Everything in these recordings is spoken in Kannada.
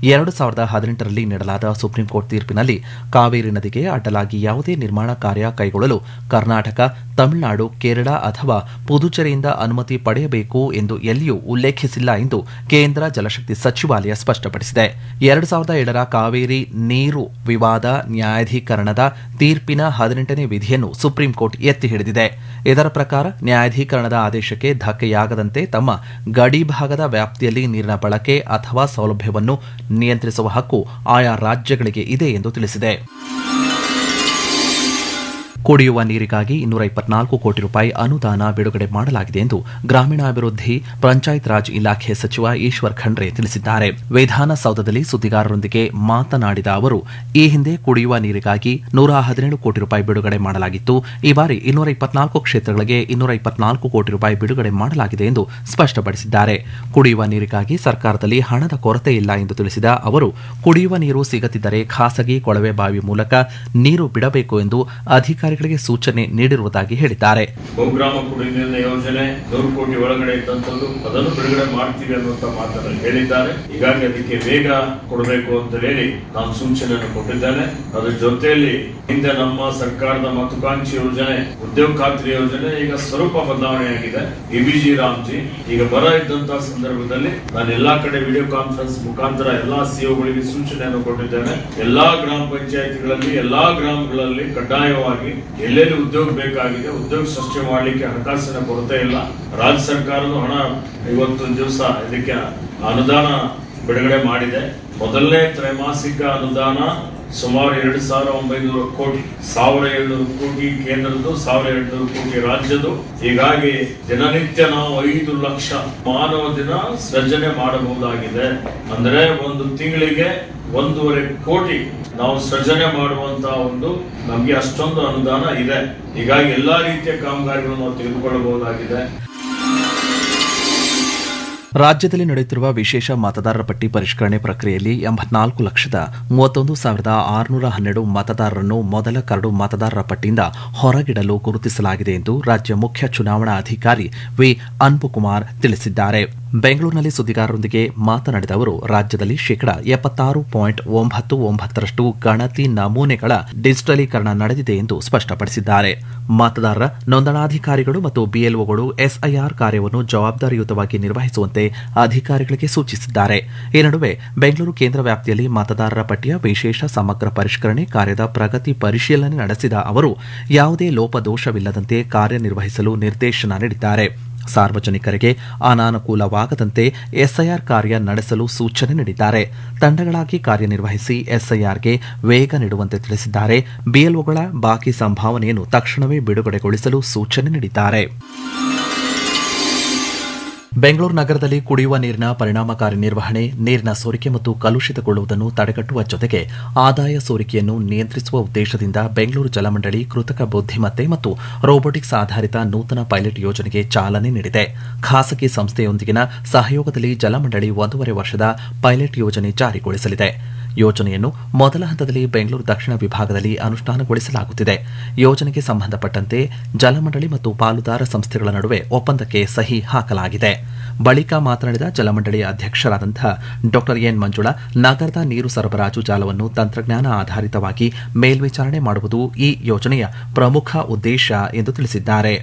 ಎರಡು ಸಾವಿರದ ಹದಿನೆಂಟರಲ್ಲಿ ನೀಡಲಾದ ಸುಪ್ರೀಂ ಕೋರ್ಟ್ ತೀರ್ಪಿನಲ್ಲಿ ಕಾವೇರಿ ನದಿಗೆ ಅಡ್ಡಲಾಗಿ ಯಾವುದೇ ನಿರ್ಮಾಣ ಕಾರ್ಯ ಕೈಗೊಳ್ಳಲು ಕರ್ನಾಟಕ ತಮಿಳುನಾಡು ಕೇರಳ ಅಥವಾ ಪುದುಚೇರಿಯಿಂದ ಅನುಮತಿ ಪಡೆಯಬೇಕು ಎಂದು ಎಲ್ಲಿಯೂ ಉಲ್ಲೇಖಿಸಿಲ್ಲ ಎಂದು ಕೇಂದ್ರ ಜಲಶಕ್ತಿ ಸಚಿವಾಲಯ ಸ್ಪಷ್ಟಪಡಿಸಿದೆ ಎರಡು ಸಾವಿರದ ಏಳರ ಕಾವೇರಿ ನೀರು ವಿವಾದ ನ್ಯಾಯಾಧೀಕರಣದ ತೀರ್ಪಿನ ಹದಿನೆಂಟನೇ ವಿಧಿಯನ್ನು ಸುಪ್ರೀಂ ಕೋರ್ಟ್ ಎತ್ತಿ ಹಿಡಿದಿದೆ ಇದರ ಪ್ರಕಾರ ನ್ಯಾಯಾಧೀಕರಣದ ಆದೇಶಕ್ಕೆ ಧಕ್ಕೆಯಾಗದಂತೆ ತಮ್ಮ ಗಡಿ ಭಾಗದ ವ್ಯಾಪ್ತಿಯಲ್ಲಿ ನೀರಿನ ಬಳಕೆ ಅಥವಾ ಸೌಲಭ್ಯವನ್ನು ನಿಯಂತ್ರಿಸುವ ಹಕ್ಕು ಆಯಾ ರಾಜ್ಯಗಳಿಗೆ ಇದೆ ಎಂದು ತಿಳಿಸಿದೆ ಕುಡಿಯುವ ನೀರಿಗಾಗಿ ಇನ್ನೂರ ಇಪ್ಪತ್ನಾಲ್ಕು ಕೋಟಿ ರೂಪಾಯಿ ಅನುದಾನ ಬಿಡುಗಡೆ ಮಾಡಲಾಗಿದೆ ಎಂದು ಗ್ರಾಮೀಣಾಭಿವೃದ್ಧಿ ಪಂಚಾಯತ್ ರಾಜ್ ಇಲಾಖೆ ಸಚಿವ ಈಶ್ವರ್ ಖಂಡ್ರೆ ತಿಳಿಸಿದ್ದಾರೆ ವಿಧಾನಸೌಧದಲ್ಲಿ ಸುದ್ದಿಗಾರರೊಂದಿಗೆ ಮಾತನಾಡಿದ ಅವರು ಈ ಹಿಂದೆ ಕುಡಿಯುವ ನೀರಿಗಾಗಿ ನೂರ ಹದಿನೇಳು ಕೋಟಿ ರೂಪಾಯಿ ಬಿಡುಗಡೆ ಮಾಡಲಾಗಿತ್ತು ಈ ಬಾರಿ ಇನ್ನೂರ ಇಪ್ಪತ್ನಾಲ್ಕು ಕ್ಷೇತ್ರಗಳಿಗೆ ಇನ್ನೂರ ಇಪ್ಪತ್ನಾಲ್ಕು ಕೋಟಿ ರೂಪಾಯಿ ಬಿಡುಗಡೆ ಮಾಡಲಾಗಿದೆ ಎಂದು ಸ್ಪಷ್ಟಪಡಿಸಿದ್ದಾರೆ ಕುಡಿಯುವ ನೀರಿಗಾಗಿ ಸರ್ಕಾರದಲ್ಲಿ ಹಣದ ಕೊರತೆ ಇಲ್ಲ ಎಂದು ತಿಳಿಸಿದ ಅವರು ಕುಡಿಯುವ ನೀರು ಸಿಗದಿದ್ದರೆ ಖಾಸಗಿ ಕೊಳವೆ ಬಾವಿ ಮೂಲಕ ನೀರು ಬಿಡಬೇಕು ಎಂದು ಅಧಿಕಾರಿಗಳಿಗೆ ಸೂಚನೆ ನೀಡಿರುವುದಾಗಿ ಹೇಳಿದ್ದಾರೆ ಬಹುಗ್ರಾಮ ಕುಡಿಯುವ ನೀರಿನ ಯೋಜನೆ ನೂರು ಕೋಟಿ ಒಳಗಡೆ ಇದ್ದಂಥದ್ದು ಅದನ್ನು ಬಿಡುಗಡೆ ಮಾಡ್ತೀವಿ ಅನ್ನುವಂತ ಮಾತನ್ನು ಹೇಳಿದ್ದಾರೆ ಹೀಗಾಗಿ ಅದಕ್ಕೆ ವೇಗ ಕೊಡಬೇಕು ಅಂತ ಹೇಳಿ ನಾನು ಸೂಚನೆಯನ್ನು ಕೊಟ್ಟಿದ್ದೇನೆ ಅದ್ರ ಜೊತೆಯಲ್ಲಿ ಹಿಂದೆ ನಮ್ಮ ಸರ್ಕಾರದ ಮಹತ್ವಾಕಾಂಕ್ಷಿ ಯೋಜನೆ ಉದ್ಯೋಗ ಖಾತ್ರಿ ಯೋಜನೆ ಈಗ ಸ್ವರೂಪ ಬದಲಾವಣೆಯಾಗಿದೆ ಇಬಿಜಿ ರಾಮ್ಜಿ ಈಗ ಬರ ಇದ್ದಂತಹ ಸಂದರ್ಭದಲ್ಲಿ ನಾನು ಎಲ್ಲಾ ಕಡೆ ವಿಡಿಯೋ ಕಾನ್ಫರೆನ್ಸ್ ಮುಖಾಂತರ ಎಲ್ಲಾ ಸಿಒಗಳಿಗೆ ಸೂಚನೆಯನ್ನು ಕೊಟ್ಟಿದ್ದೇನೆ ಎಲ್ಲಾ ಗ್ರಾಮ ಪಂಚಾಯತಿಗಳಲ್ಲಿ ಎಲ್ಲಾ ಗ್ರಾಮಗಳಲ್ಲಿ ಕಡ್ಡಾಯವಾಗಿ ಎಲ್ಲೆಲ್ಲಿ ಉದ್ಯೋಗ ಬೇಕಾಗಿದೆ ಉದ್ಯೋಗ ಸೃಷ್ಟಿ ಮಾಡಲಿಕ್ಕೆ ಹಣಕಾಸಿನ ಕೊರತೆ ಇಲ್ಲ ರಾಜ್ಯ ಸರ್ಕಾರನು ಹಣ ಇವತ್ತು ದಿವಸ ಇದಕ್ಕೆ ಅನುದಾನ ಬಿಡುಗಡೆ ಮಾಡಿದೆ ಮೊದಲನೇ ತ್ರೈಮಾಸಿಕ ಅನುದಾನ ಸುಮಾರು ಎರಡು ಸಾವಿರ ಒಂಬೈನೂರು ಕೋಟಿ ಸಾವಿರ ಏಳ್ನೂರು ಕೋಟಿ ಕೇಂದ್ರದ್ದು ಸಾವಿರ ಏಳ್ನೂರು ಕೋಟಿ ರಾಜ್ಯದ್ದು ಹೀಗಾಗಿ ದಿನನಿತ್ಯ ನಾವು ಐದು ಲಕ್ಷ ಮಾನವ ದಿನ ಸೃಜನೆ ಮಾಡಬಹುದಾಗಿದೆ ಅಂದ್ರೆ ಒಂದು ತಿಂಗಳಿಗೆ ಒಂದೂವರೆ ಕೋಟಿ ನಾವು ಸೃಜನೆ ಮಾಡುವಂತಹ ಒಂದು ನಮ್ಗೆ ಅಷ್ಟೊಂದು ಅನುದಾನ ಇದೆ ಹೀಗಾಗಿ ಎಲ್ಲಾ ರೀತಿಯ ಕಾಮಗಾರಿಗಳನ್ನು ನಾವು ತೆಗೆದುಕೊಳ್ಳಬಹುದಾಗಿದೆ ರಾಜ್ಯದಲ್ಲಿ ನಡೆಯುತ್ತಿರುವ ವಿಶೇಷ ಮತದಾರರ ಪಟ್ಟಿ ಪರಿಷ್ಕರಣೆ ಪ್ರಕ್ರಿಯೆಯಲ್ಲಿ ಎಂಬತ್ನಾಲ್ಕು ಲಕ್ಷದ ಮೂವತ್ತೊಂದು ಸಾವಿರದ ಆರುನೂರ ಹನ್ನೆರಡು ಮತದಾರರನ್ನು ಮೊದಲ ಕರಡು ಮತದಾರರ ಪಟ್ಟಿಯಿಂದ ಹೊರಗಿಡಲು ಗುರುತಿಸಲಾಗಿದೆ ಎಂದು ರಾಜ್ಯ ಮುಖ್ಯ ಚುನಾವಣಾ ಅಧಿಕಾರಿ ವಿ ಅನ್ಬುಕುಮಾರ್ ತಿಳಿಸಿದ್ದಾರೆ ಬೆಂಗಳೂರಿನಲ್ಲಿ ಸುದ್ದಿಗಾರರೊಂದಿಗೆ ಮಾತನಾಡಿದ ಅವರು ರಾಜ್ಯದಲ್ಲಿ ಶೇಕಡಾ ಎಪ್ಪತ್ತಾರು ಪಾಯಿಂಟ್ ಒಂಬತ್ತು ಒಂಬತ್ತರಷ್ಟು ಗಣತಿ ನಮೂನೆಗಳ ಡಿಜಿಟಲೀಕರಣ ನಡೆದಿದೆ ಎಂದು ಸ್ಪಷ್ಟಪಡಿಸಿದ್ದಾರೆ ಮತದಾರರ ನೋಂದಣಾಧಿಕಾರಿಗಳು ಮತ್ತು ಬಿಎಲ್ಒಗಳು ಎಸ್ಐಆರ್ ಕಾರ್ಯವನ್ನು ಜವಾಬ್ದಾರಿಯುತವಾಗಿ ನಿರ್ವಹಿಸುವಂತೆ ಅಧಿಕಾರಿಗಳಿಗೆ ಸೂಚಿಸಿದ್ದಾರೆ ಈ ನಡುವೆ ಬೆಂಗಳೂರು ಕೇಂದ್ರ ವ್ಯಾಪ್ತಿಯಲ್ಲಿ ಮತದಾರರ ಪಟ್ಟಿಯ ವಿಶೇಷ ಸಮಗ್ರ ಪರಿಷ್ಕರಣೆ ಕಾರ್ಯದ ಪ್ರಗತಿ ಪರಿಶೀಲನೆ ನಡೆಸಿದ ಅವರು ಯಾವುದೇ ಲೋಪದೋಷವಿಲ್ಲದಂತೆ ಕಾರ್ಯನಿರ್ವಹಿಸಲು ನಿರ್ದೇಶನ ನೀಡಿದ್ದಾರೆ ಸಾರ್ವಜನಿಕರಿಗೆ ಅನಾನುಕೂಲವಾಗದಂತೆ ಎಸ್ಐಆರ್ ಕಾರ್ಯ ನಡೆಸಲು ಸೂಚನೆ ನೀಡಿದ್ದಾರೆ ತಂಡಗಳಾಗಿ ಕಾರ್ಯನಿರ್ವಹಿಸಿ ಎಸ್ಐಆರ್ಗೆ ವೇಗ ನೀಡುವಂತೆ ತಿಳಿಸಿದ್ದಾರೆ ಬಿಎಲ್ಒಗಳ ಬಾಕಿ ಸಂಭಾವನೆಯನ್ನು ತಕ್ಷಣವೇ ಬಿಡುಗಡೆಗೊಳಿಸಲು ಸೂಚನೆ ನೀಡಿದ್ದಾರೆ ಬೆಂಗಳೂರು ನಗರದಲ್ಲಿ ಕುಡಿಯುವ ನೀರಿನ ಪರಿಣಾಮಕಾರಿ ನಿರ್ವಹಣೆ ನೀರಿನ ಸೋರಿಕೆ ಮತ್ತು ಕಲುಷಿತಗೊಳ್ಳುವುದನ್ನು ತಡೆಗಟ್ಟುವ ಜೊತೆಗೆ ಆದಾಯ ಸೋರಿಕೆಯನ್ನು ನಿಯಂತ್ರಿಸುವ ಉದ್ದೇಶದಿಂದ ಬೆಂಗಳೂರು ಜಲಮಂಡಳಿ ಕೃತಕ ಬುದ್ಧಿಮತ್ತೆ ಮತ್ತು ರೋಬೋಟಿಕ್ಸ್ ಆಧಾರಿತ ನೂತನ ಪೈಲಟ್ ಯೋಜನೆಗೆ ಚಾಲನೆ ನೀಡಿದೆ ಖಾಸಗಿ ಸಂಸ್ಥೆಯೊಂದಿಗಿನ ಸಹಯೋಗದಲ್ಲಿ ಜಲಮಂಡಳಿ ಒಂದೂವರೆ ವರ್ಷದ ಪೈಲಟ್ ಯೋಜನೆ ಜಾರಿಗೊಳಿಸಲಿದೆ ಯೋಜನೆಯನ್ನು ಮೊದಲ ಹಂತದಲ್ಲಿ ಬೆಂಗಳೂರು ದಕ್ಷಿಣ ವಿಭಾಗದಲ್ಲಿ ಅನುಷ್ಠಾನಗೊಳಿಸಲಾಗುತ್ತಿದೆ ಯೋಜನೆಗೆ ಸಂಬಂಧಪಟ್ಟಂತೆ ಜಲಮಂಡಳಿ ಮತ್ತು ಪಾಲುದಾರ ಸಂಸ್ಥೆಗಳ ನಡುವೆ ಒಪ್ಪಂದಕ್ಕೆ ಸಹಿ ಹಾಕಲಾಗಿದೆ ಬಳಿಕ ಮಾತನಾಡಿದ ಜಲಮಂಡಳಿ ಅಧ್ಯಕ್ಷರಾದಂತಹ ಡಾ ಎನ್ ಮಂಜುಳಾ ನಗರದ ನೀರು ಸರಬರಾಜು ಜಾಲವನ್ನು ತಂತ್ರಜ್ಞಾನ ಆಧಾರಿತವಾಗಿ ಮೇಲ್ವಿಚಾರಣೆ ಮಾಡುವುದು ಈ ಯೋಜನೆಯ ಪ್ರಮುಖ ಉದ್ದೇಶ ಎಂದು ತಿಳಿಸಿದ್ದಾರೆ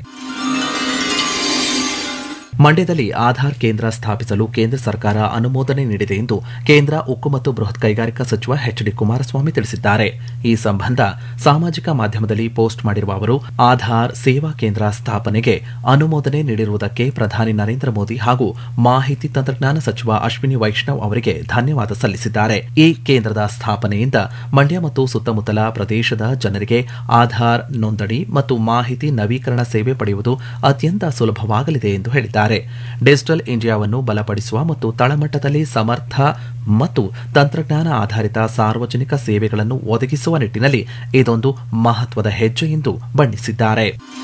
ಮಂಡ್ಯದಲ್ಲಿ ಆಧಾರ್ ಕೇಂದ್ರ ಸ್ಥಾಪಿಸಲು ಕೇಂದ್ರ ಸರ್ಕಾರ ಅನುಮೋದನೆ ನೀಡಿದೆ ಎಂದು ಕೇಂದ್ರ ಉಕ್ಕು ಮತ್ತು ಬೃಹತ್ ಕೈಗಾರಿಕಾ ಸಚಿವ ಎಚ್ ಡಿ ಕುಮಾರಸ್ವಾಮಿ ತಿಳಿಸಿದ್ದಾರೆ ಈ ಸಂಬಂಧ ಸಾಮಾಜಿಕ ಮಾಧ್ಯಮದಲ್ಲಿ ಪೋಸ್ಟ್ ಮಾಡಿರುವ ಅವರು ಆಧಾರ್ ಸೇವಾ ಕೇಂದ್ರ ಸ್ಥಾಪನೆಗೆ ಅನುಮೋದನೆ ನೀಡಿರುವುದಕ್ಕೆ ಪ್ರಧಾನಿ ನರೇಂದ್ರ ಮೋದಿ ಹಾಗೂ ಮಾಹಿತಿ ತಂತ್ರಜ್ಞಾನ ಸಚಿವ ಅಶ್ವಿನಿ ವೈಷ್ಣವ್ ಅವರಿಗೆ ಧನ್ಯವಾದ ಸಲ್ಲಿಸಿದ್ದಾರೆ ಈ ಕೇಂದ್ರದ ಸ್ಥಾಪನೆಯಿಂದ ಮಂಡ್ಯ ಮತ್ತು ಸುತ್ತಮುತ್ತಲ ಪ್ರದೇಶದ ಜನರಿಗೆ ಆಧಾರ್ ನೋಂದಣಿ ಮತ್ತು ಮಾಹಿತಿ ನವೀಕರಣ ಸೇವೆ ಪಡೆಯುವುದು ಅತ್ಯಂತ ಸುಲಭವಾಗಲಿದೆ ಎಂದು ಹೇಳಿದ್ದಾರೆ ಡಿಜಿಟಲ್ ಇಂಡಿಯಾವನ್ನು ಬಲಪಡಿಸುವ ಮತ್ತು ತಳಮಟ್ಟದಲ್ಲಿ ಸಮರ್ಥ ಮತ್ತು ತಂತ್ರಜ್ಞಾನ ಆಧಾರಿತ ಸಾರ್ವಜನಿಕ ಸೇವೆಗಳನ್ನು ಒದಗಿಸುವ ನಿಟ್ಟಿನಲ್ಲಿ ಇದೊಂದು ಮಹತ್ವದ ಹೆಜ್ಜೆ ಎಂದು ಬಣ್ಣಿಸಿದ್ದಾರೆ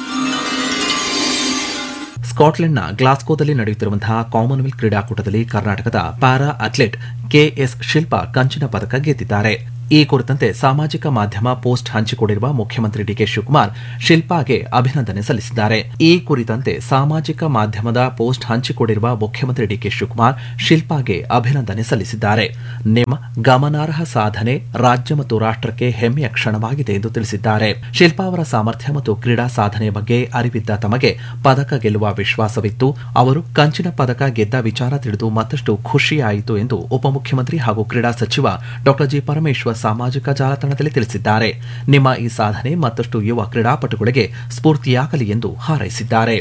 ಸ್ಕಾಟ್ಲೆಂಡ್ನ ಗ್ಲಾಸ್ಕೋದಲ್ಲಿ ನಡೆಯುತ್ತಿರುವಂತಹ ಕಾಮನ್ವೆಲ್ತ್ ಕ್ರೀಡಾಕೂಟದಲ್ಲಿ ಕರ್ನಾಟಕದ ಪ್ಯಾರಾ ಅಥ್ಲೆಟ್ ಕೆಎಸ್ ಶಿಲ್ಪಾ ಕಂಚಿನ ಪದಕ ಗೆದ್ದಿದ್ದಾರೆ ಈ ಕುರಿತಂತೆ ಸಾಮಾಜಿಕ ಮಾಧ್ಯಮ ಪೋಸ್ಟ್ ಹಂಚಿಕೊಂಡಿರುವ ಮುಖ್ಯಮಂತ್ರಿ ಡಿಕೆ ಶಿವಕುಮಾರ್ ಶಿಲ್ಪಾಗೆ ಅಭಿನಂದನೆ ಸಲ್ಲಿಸಿದ್ದಾರೆ ಈ ಕುರಿತಂತೆ ಸಾಮಾಜಿಕ ಮಾಧ್ಯಮದ ಪೋಸ್ಟ್ ಹಂಚಿಕೊಂಡಿರುವ ಮುಖ್ಯಮಂತ್ರಿ ಡಿಕೆ ಶಿವಕುಮಾರ್ ಶಿಲ್ಪಾಗೆ ಅಭಿನಂದನೆ ಸಲ್ಲಿಸಿದ್ದಾರೆ ನಿಮ್ಮ ಗಮನಾರ್ಹ ಸಾಧನೆ ರಾಜ್ಯ ಮತ್ತು ರಾಷ್ಟಕ್ಕೆ ಹೆಮ್ಮೆಯ ಕ್ಷಣವಾಗಿದೆ ಎಂದು ತಿಳಿಸಿದ್ದಾರೆ ಶಿಲ್ಪಾ ಅವರ ಸಾಮರ್ಥ್ಯ ಮತ್ತು ಕ್ರೀಡಾ ಸಾಧನೆಯ ಬಗ್ಗೆ ಅರಿವಿದ್ದ ತಮಗೆ ಪದಕ ಗೆಲ್ಲುವ ವಿಶ್ವಾಸವಿತ್ತು ಅವರು ಕಂಚಿನ ಪದಕ ಗೆದ್ದ ವಿಚಾರ ತಿಳಿದು ಮತ್ತಷ್ಟು ಖುಷಿಯಾಯಿತು ಎಂದು ಉಪಮುಖ್ಯಮಂತ್ರಿ ಹಾಗೂ ಕ್ರೀಡಾ ಸಚಿವ ಡಾ ಜಿ ಪರಮೇಶ್ವರ್ ಸಾಮಾಜಿಕ ಜಾಲತಾಣದಲ್ಲಿ ತಿಳಿಸಿದ್ದಾರೆ ನಿಮ್ಮ ಈ ಸಾಧನೆ ಮತ್ತಷ್ಟು ಯುವ ಕ್ರೀಡಾಪಟುಗಳಿಗೆ ಸ್ಫೂರ್ತಿಯಾಗಲಿ ಎಂದು ಹಾರೈಸಿದ್ದಾರೆ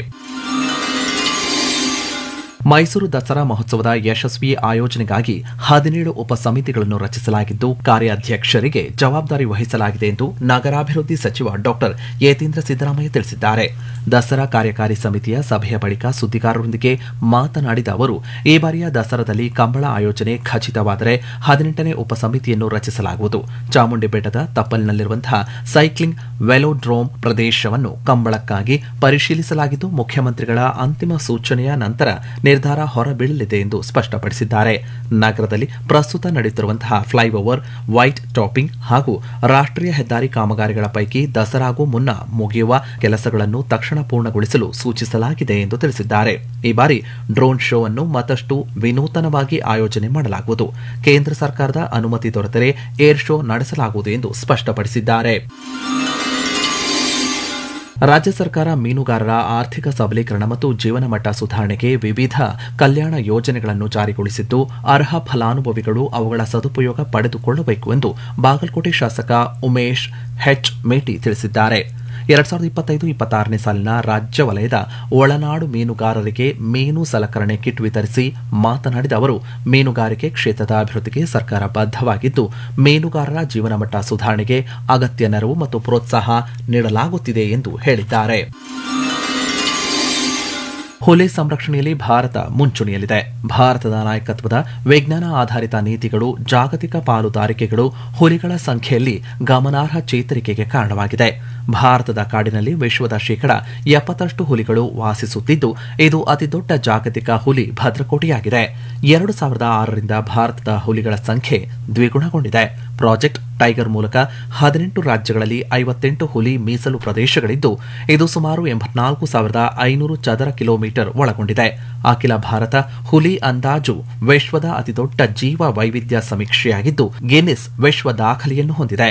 ಮೈಸೂರು ದಸರಾ ಮಹೋತ್ಸವದ ಯಶಸ್ವಿ ಆಯೋಜನೆಗಾಗಿ ಹದಿನೇಳು ಉಪಸಮಿತಿಗಳನ್ನು ರಚಿಸಲಾಗಿದ್ದು ಕಾರ್ಯಾಧ್ಯಕ್ಷರಿಗೆ ಜವಾಬ್ದಾರಿ ವಹಿಸಲಾಗಿದೆ ಎಂದು ನಗರಾಭಿವೃದ್ಧಿ ಸಚಿವ ಡಾಕ್ಟರ್ ಯತೀಂದ್ರ ಸಿದ್ದರಾಮಯ್ಯ ತಿಳಿಸಿದ್ದಾರೆ ದಸರಾ ಕಾರ್ಯಕಾರಿ ಸಮಿತಿಯ ಸಭೆಯ ಬಳಿಕ ಸುದ್ದಿಗಾರರೊಂದಿಗೆ ಮಾತನಾಡಿದ ಅವರು ಈ ಬಾರಿಯ ದಸರಾದಲ್ಲಿ ಕಂಬಳ ಆಯೋಜನೆ ಖಚಿತವಾದರೆ ಹದಿನೆಂಟನೇ ಉಪಸಮಿತಿಯನ್ನು ರಚಿಸಲಾಗುವುದು ಚಾಮುಂಡಿ ಬೆಟ್ಟದ ತಪ್ಪಲಿನಲ್ಲಿರುವಂತಹ ಸೈಕ್ಲಿಂಗ್ ವೆಲೋಡ್ರೋಮ್ ಪ್ರದೇಶವನ್ನು ಕಂಬಳಕ್ಕಾಗಿ ಪರಿಶೀಲಿಸಲಾಗಿದ್ದು ಮುಖ್ಯಮಂತ್ರಿಗಳ ಅಂತಿಮ ಸೂಚನೆಯ ನಂತರ ನಿರ್ಧಾರ ಹೊರಬೀಳಲಿದೆ ಎಂದು ಸ್ಪಷ್ಟಪಡಿಸಿದ್ದಾರೆ ನಗರದಲ್ಲಿ ಪ್ರಸ್ತುತ ನಡೆಯುತ್ತಿರುವಂತಹ ಫ್ಲೈಓವರ್ ವೈಟ್ ಟಾಪಿಂಗ್ ಹಾಗೂ ರಾಷ್ಟ್ರೀಯ ಹೆದ್ದಾರಿ ಕಾಮಗಾರಿಗಳ ಪೈಕಿ ದಸರಾಗೂ ಮುನ್ನ ಮುಗಿಯುವ ಕೆಲಸಗಳನ್ನು ತಕ್ಷಣ ಪೂರ್ಣಗೊಳಿಸಲು ಸೂಚಿಸಲಾಗಿದೆ ಎಂದು ತಿಳಿಸಿದ್ದಾರೆ ಈ ಬಾರಿ ಡ್ರೋನ್ ಶೋ ಅನ್ನು ಮತ್ತಷ್ಟು ವಿನೂತನವಾಗಿ ಆಯೋಜನೆ ಮಾಡಲಾಗುವುದು ಕೇಂದ್ರ ಸರ್ಕಾರದ ಅನುಮತಿ ದೊರೆತರೆ ಏರ್ ಶೋ ನಡೆಸಲಾಗುವುದು ಎಂದು ಸ್ಪಷ್ಟಪಡಿಸಿದ್ದಾರೆ ರಾಜ್ಯ ಸರ್ಕಾರ ಮೀನುಗಾರರ ಆರ್ಥಿಕ ಸಬಲೀಕರಣ ಮತ್ತು ಜೀವನ ಮಟ್ಟ ಸುಧಾರಣೆಗೆ ವಿವಿಧ ಕಲ್ಯಾಣ ಯೋಜನೆಗಳನ್ನು ಜಾರಿಗೊಳಿಸಿದ್ದು ಅರ್ಹ ಫಲಾನುಭವಿಗಳು ಅವುಗಳ ಸದುಪಯೋಗ ಪಡೆದುಕೊಳ್ಳಬೇಕು ಎಂದು ಬಾಗಲಕೋಟೆ ಶಾಸಕ ಉಮೇಶ್ ಹೆಚ್ ಮೇಟಿ ತಿಳಿಸಿದ್ದಾರೆ ಎರಡ್ ಸಾವಿರದ ಇಪ್ಪತ್ತೈದು ಇಪ್ಪತ್ತಾರನೇ ಸಾಲಿನ ರಾಜ್ಯ ವಲಯದ ಒಳನಾಡು ಮೀನುಗಾರರಿಗೆ ಮೀನು ಸಲಕರಣೆ ಕಿಟ್ ವಿತರಿಸಿ ಮಾತನಾಡಿದ ಅವರು ಮೀನುಗಾರಿಕೆ ಕ್ಷೇತ್ರದ ಅಭಿವೃದ್ಧಿಗೆ ಸರ್ಕಾರ ಬದ್ಧವಾಗಿದ್ದು ಮೀನುಗಾರರ ಜೀವನ ಮಟ್ಟ ಸುಧಾರಣೆಗೆ ಅಗತ್ಯ ನೆರವು ಮತ್ತು ಪ್ರೋತ್ಸಾಹ ನೀಡಲಾಗುತ್ತಿದೆ ಎಂದು ಹೇಳಿದ್ದಾರೆ ಹುಲಿ ಸಂರಕ್ಷಣೆಯಲ್ಲಿ ಭಾರತ ಮುಂಚೂಣಿಯಲ್ಲಿದೆ ಭಾರತದ ನಾಯಕತ್ವದ ವಿಜ್ಞಾನ ಆಧಾರಿತ ನೀತಿಗಳು ಜಾಗತಿಕ ಪಾಲುದಾರಿಕೆಗಳು ಹುಲಿಗಳ ಸಂಖ್ಯೆಯಲ್ಲಿ ಗಮನಾರ್ಹ ಚೇತರಿಕೆಗೆ ಕಾರಣವಾಗಿದೆ ಭಾರತದ ಕಾಡಿನಲ್ಲಿ ವಿಶ್ವದ ಶೇಕಡ ಎಪ್ಪತ್ತಷ್ಟು ಹುಲಿಗಳು ವಾಸಿಸುತ್ತಿದ್ದು ಇದು ಅತಿದೊಡ್ಡ ಜಾಗತಿಕ ಹುಲಿ ಭದ್ರಕೋಟೆಯಾಗಿದೆ ಎರಡು ಸಾವಿರದ ಆರರಿಂದ ಭಾರತದ ಹುಲಿಗಳ ಸಂಖ್ಯೆ ದ್ವಿಗುಣಗೊಂಡಿದೆ ಪ್ರಾಜೆಕ್ಟ್ ಟೈಗರ್ ಮೂಲಕ ಹದಿನೆಂಟು ರಾಜ್ಯಗಳಲ್ಲಿ ಐವತ್ತೆಂಟು ಹುಲಿ ಮೀಸಲು ಪ್ರದೇಶಗಳಿದ್ದು ಇದು ಸುಮಾರು ಎಂಬತ್ನಾಲ್ಕು ಸಾವಿರದ ಐನೂರು ಚದರ ಕಿಲೋಮೀಟರ್ ಒಳಗೊಂಡಿದೆ ಅಖಿಲ ಭಾರತ ಹುಲಿ ಅಂದಾಜು ವಿಶ್ವದ ಅತಿದೊಡ್ಡ ಜೀವ ವೈವಿಧ್ಯ ಸಮೀಕ್ಷೆಯಾಗಿದ್ದು ಗಿನ್ನಿಸ್ ವಿಶ್ವ ದಾಖಲೆಯನ್ನು ಹೊಂದಿದೆ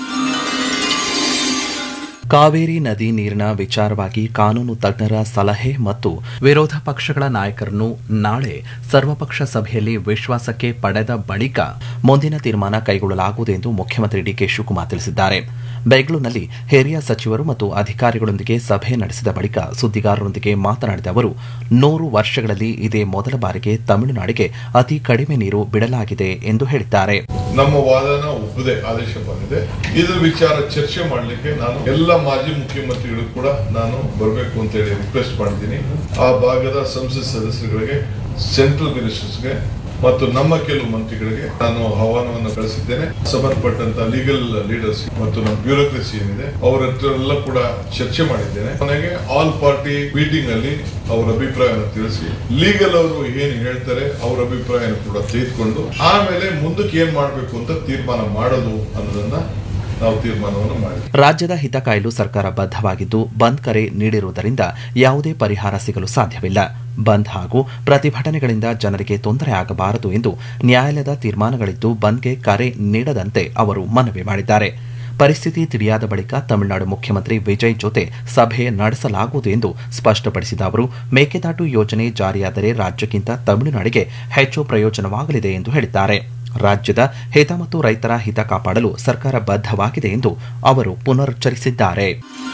ಕಾವೇರಿ ನದಿ ನೀರಿನ ವಿಚಾರವಾಗಿ ಕಾನೂನು ತಜ್ಞರ ಸಲಹೆ ಮತ್ತು ವಿರೋಧ ಪಕ್ಷಗಳ ನಾಯಕರನ್ನು ನಾಳೆ ಸರ್ವಪಕ್ಷ ಸಭೆಯಲ್ಲಿ ವಿಶ್ವಾಸಕ್ಕೆ ಪಡೆದ ಬಳಿಕ ಮುಂದಿನ ತೀರ್ಮಾನ ಕೈಗೊಳ್ಳಲಾಗುವುದು ಎಂದು ಮುಖ್ಯಮಂತ್ರಿ ಡಿಕೆ ಶಿವಕುಮಾರ್ ತಿಳಿಸಿದ್ದಾರೆ ಬೆಂಗಳೂರಿನಲ್ಲಿ ಹಿರಿಯ ಸಚಿವರು ಮತ್ತು ಅಧಿಕಾರಿಗಳೊಂದಿಗೆ ಸಭೆ ನಡೆಸಿದ ಬಳಿಕ ಸುದ್ದಿಗಾರರೊಂದಿಗೆ ಮಾತನಾಡಿದ ಅವರು ನೂರು ವರ್ಷಗಳಲ್ಲಿ ಇದೇ ಮೊದಲ ಬಾರಿಗೆ ತಮಿಳುನಾಡಿಗೆ ಅತಿ ಕಡಿಮೆ ನೀರು ಬಿಡಲಾಗಿದೆ ಎಂದು ಹೇಳಿದ್ದಾರೆ ನಮ್ಮ ವಾದನ ಒಪ್ಪದೆ ಆದೇಶ ಬಂದಿದೆ ಇದ್ರ ವಿಚಾರ ಚರ್ಚೆ ಮಾಡಲಿಕ್ಕೆ ನಾನು ಎಲ್ಲ ಮಾಜಿ ಮುಖ್ಯಮಂತ್ರಿಗಳು ಕೂಡ ನಾನು ಬರಬೇಕು ಅಂತ ಹೇಳಿ ರಿಕ್ವೆಸ್ಟ್ ಮಾಡಿದ್ದೀನಿ ಆ ಭಾಗದ ಸಂಸತ್ ಸದಸ್ಯರುಗಳಿಗೆ ಸೆಂಟ್ರಲ್ ಮಿನಿಸ್ಟರ್ಸ್ಗೆ ಮತ್ತು ನಮ್ಮ ಕೆಲವು ಮಂತ್ರಿಗಳಿಗೆ ನಾನು ಆಹ್ವಾನವನ್ನು ಕಳಿಸಿದ್ದೇನೆ ಸಂಬಂಧಪಟ್ಟಂತ ಲೀಗಲ್ ಲೀಡರ್ಸ್ ಮತ್ತು ನಮ್ಮ ಬ್ಯೂರೋಕ್ರಸಿ ಏನಿದೆ ಅವರ ಹತ್ರ ಎಲ್ಲ ಕೂಡ ಚರ್ಚೆ ಮಾಡಿದ್ದೇನೆ ಕೊನೆಗೆ ಆಲ್ ಪಾರ್ಟಿ ಮೀಟಿಂಗ್ ಅಲ್ಲಿ ಅವರ ಅಭಿಪ್ರಾಯವನ್ನು ತಿಳಿಸಿ ಲೀಗಲ್ ಅವರು ಏನು ಹೇಳ್ತಾರೆ ಅವರ ಅಭಿಪ್ರಾಯ ಕೂಡ ತೆಗೆದುಕೊಂಡು ಆಮೇಲೆ ಮುಂದಕ್ಕೆ ಏನ್ ಮಾಡಬೇಕು ಅಂತ ತೀರ್ಮಾನ ಮಾಡೋದು ಅನ್ನೋದನ್ನ ನಾವು ತೀರ್ಮಾನವನ್ನು ಮಾಡಿದ್ವಿ ರಾಜ್ಯದ ಹಿತ ಕಾಯಲು ಸರ್ಕಾರ ಬದ್ಧವಾಗಿದ್ದು ಬಂದ್ ಕರೆ ನೀಡಿರುವುದರಿಂದ ಯಾವುದೇ ಪರಿಹಾರ ಸಿಗಲು ಸಾಧ್ಯವಿಲ್ಲ ಬಂದ್ ಹಾಗೂ ಪ್ರತಿಭಟನೆಗಳಿಂದ ಜನರಿಗೆ ತೊಂದರೆ ಆಗಬಾರದು ಎಂದು ನ್ಯಾಯಾಲಯದ ತೀರ್ಮಾನಗಳಿದ್ದು ಬಂದ್ಗೆ ಕರೆ ನೀಡದಂತೆ ಅವರು ಮನವಿ ಮಾಡಿದ್ದಾರೆ ಪರಿಸ್ಥಿತಿ ತಿಳಿಯಾದ ಬಳಿಕ ತಮಿಳುನಾಡು ಮುಖ್ಯಮಂತ್ರಿ ವಿಜಯ್ ಜೊತೆ ಸಭೆ ನಡೆಸಲಾಗುವುದು ಎಂದು ಸ್ಪಷ್ಟಪಡಿಸಿದ ಅವರು ಮೇಕೆದಾಟು ಯೋಜನೆ ಜಾರಿಯಾದರೆ ರಾಜ್ಯಕ್ಕಿಂತ ತಮಿಳುನಾಡಿಗೆ ಹೆಚ್ಚು ಪ್ರಯೋಜನವಾಗಲಿದೆ ಎಂದು ಹೇಳಿದ್ದಾರೆ ರಾಜ್ಯದ ಹಿತ ಮತ್ತು ರೈತರ ಹಿತ ಕಾಪಾಡಲು ಸರ್ಕಾರ ಬದ್ಧವಾಗಿದೆ ಎಂದು ಅವರು ಪುನರುಚ್ಚರಿಸಿದ್ದಾರೆ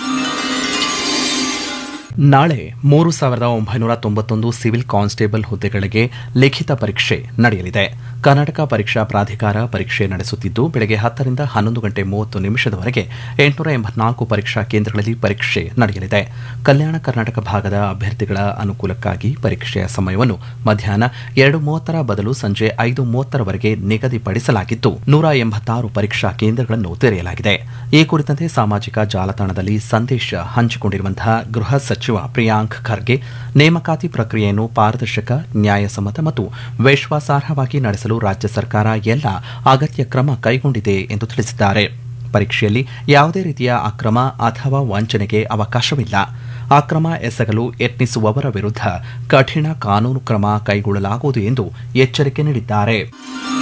ನಾಳೆ ಮೂರು ಸಾವಿರದ ಒಂಬೈನೂರ ತೊಂಬತ್ತೊಂದು ಸಿವಿಲ್ ಕಾನ್ಸ್ಟೇಬಲ್ ಹುದ್ದೆಗಳಿಗೆ ಲಿಖಿತ ಪರೀಕ್ಷೆ ನಡೆಯಲಿದೆ ಕರ್ನಾಟಕ ಪರೀಕ್ಷಾ ಪ್ರಾಧಿಕಾರ ಪರೀಕ್ಷೆ ನಡೆಸುತ್ತಿದ್ದು ಬೆಳಗ್ಗೆ ಹತ್ತರಿಂದ ಹನ್ನೊಂದು ಗಂಟೆ ಮೂವತ್ತು ನಿಮಿಷದವರೆಗೆ ಎಂಟುನೂರ ಎಂಬತ್ನಾಲ್ಕು ಪರೀಕ್ಷಾ ಕೇಂದ್ರಗಳಲ್ಲಿ ಪರೀಕ್ಷೆ ನಡೆಯಲಿದೆ ಕಲ್ಯಾಣ ಕರ್ನಾಟಕ ಭಾಗದ ಅಭ್ಯರ್ಥಿಗಳ ಅನುಕೂಲಕ್ಕಾಗಿ ಪರೀಕ್ಷೆಯ ಸಮಯವನ್ನು ಮಧ್ಯಾಹ್ನ ಎರಡು ಮೂವತ್ತರ ಬದಲು ಸಂಜೆ ಐದು ಮೂವತ್ತರವರೆಗೆ ನಿಗದಿಪಡಿಸಲಾಗಿದ್ದು ನೂರ ಎಂಬತ್ತಾರು ಪರೀಕ್ಷಾ ಕೇಂದ್ರಗಳನ್ನು ತೆರೆಯಲಾಗಿದೆ ಈ ಕುರಿತಂತೆ ಸಾಮಾಜಿಕ ಜಾಲತಾಣದಲ್ಲಿ ಸಂದೇಶ ಹಂಚಿಕೊಂಡಿರುವಂತಹ ಗೃಹ ಸಚಿವ ಪ್ರಿಯಾಂಕ್ ಖರ್ಗೆ ನೇಮಕಾತಿ ಪ್ರಕ್ರಿಯೆಯನ್ನು ಪಾರದರ್ಶಕ ನ್ಯಾಯಸಮ್ಮತ ಮತ್ತು ವಿಶ್ವಾಸಾರ್ಹವಾಗಿ ನಡೆಸಲು ತಪ್ಪಿಸಲು ರಾಜ್ಯ ಸರ್ಕಾರ ಎಲ್ಲ ಅಗತ್ಯ ಕ್ರಮ ಕೈಗೊಂಡಿದೆ ಎಂದು ತಿಳಿಸಿದ್ದಾರೆ ಪರೀಕ್ಷೆಯಲ್ಲಿ ಯಾವುದೇ ರೀತಿಯ ಅಕ್ರಮ ಅಥವಾ ವಂಚನೆಗೆ ಅವಕಾಶವಿಲ್ಲ ಅಕ್ರಮ ಎಸಗಲು ಯತ್ನಿಸುವವರ ವಿರುದ್ಧ ಕಠಿಣ ಕಾನೂನು ಕ್ರಮ ಕೈಗೊಳ್ಳಲಾಗುವುದು ಎಂದು ಎಚ್ಚರಿಕೆ ನೀಡಿದ್ದಾರೆ